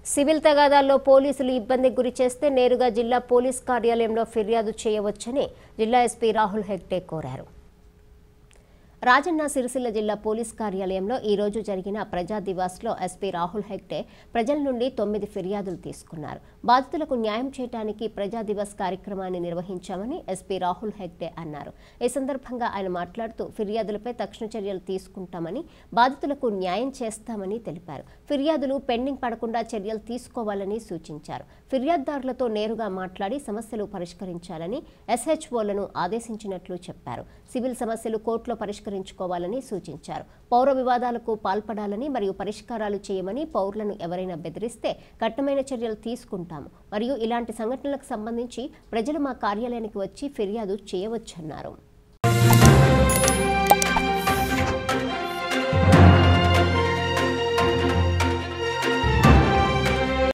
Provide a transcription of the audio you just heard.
civil తగాదాల్లో పోలీసులు ఇబ్బందికి గురి చేస్తే నేరుగా జిల్లా పోలీస్ కార్యాలయంలో ఫిర్యాదు చేయవచ్చని జిల్లా ఎస్పీ రాహుల్ హెగ్డే కోరారు రాజన్న సిరిసిల్ల జిల్లా పోలీస్ కార్యాలయంలో ఈ రోజు జరిగిన ప్రజా దివాస్లో ఎస్పీ రాహుల్ హెగ్డే ప్రజల నుండి తొమ్మిది ఫిర్యాదులు తీసుకున్నారు బాధితులకు న్యాయం చేయడానికి ప్రజా దివస్ కార్యక్రమాన్ని నిర్వహించామని ఎస్పీ రాహుల్ హెగ్డే అన్నారు ఈ సందర్భంగా ఆయన మాట్లాడుతూ ఫిర్యాదులపై తక్షణ చర్యలు తీసుకుంటామని బాధితులకు న్యాయం చేస్తామని తెలిపారు ఫిర్యాదులు పెండింగ్ పడకుండా చర్యలు తీసుకోవాలని సూచించారు ఫిర్యాదుదారులతో నేరుగా మాట్లాడి సమస్యలు పరిష్కరించాలని ఎస్హెచ్ఓలను ఆదేశించినట్లు చెప్పారు సివిల్ సమస్యలు కోర్టులో పరిష్కరించుకోవాలని సూచించారు పౌర వివాదాలకు పాల్పడాలని మరియు పరిష్కారాలు చేయమని పౌరులను ఎవరైనా బెదిరిస్తే కఠినమైన చర్యలు తీసుకుంటాము మరియు ఇలాంటి సంఘటనలకు సంబంధించి ప్రజలు మా కార్యాలయానికి వచ్చి ఫిర్యాదు చేయవచ్చన్నారు